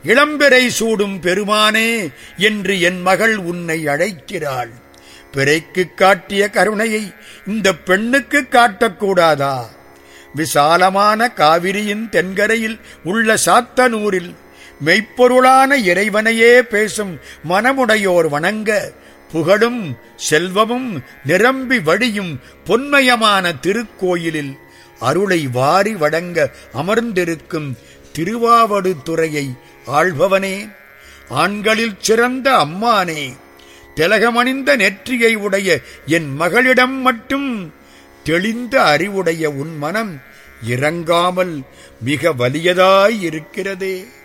இளம்பிறை சூடும் பெருமானே என்று என் மகள் உன்னை அழைக்கிறாள் பிறைக்கு காட்டிய கருணையை இந்த பெண்ணுக்கு காட்டக்கூடாதா விசாலமான காவிரியின் தென்கரையில் உள்ள சாத்தனூரில் மெய்ப்பொருளான இறைவனையே பேசும் மனமுடையோர் வணங்க புகழும் செல்வமும் நிரம்பி வடியும் பொன்மயமான திருக்கோயிலில் அருளை வாரி வழங்க அமர்ந்திருக்கும் திருவாவடுதுறையை ஆள்பவனே ஆண்களில் சிறந்த அம்மானே திலகமணிந்த நெற்றியை உடைய என் மகளிடம் மட்டும் தெளிந்த அறிவுடைய உன் மனம் இறங்காமல் மிக வலியதாய் இருக்கிறதே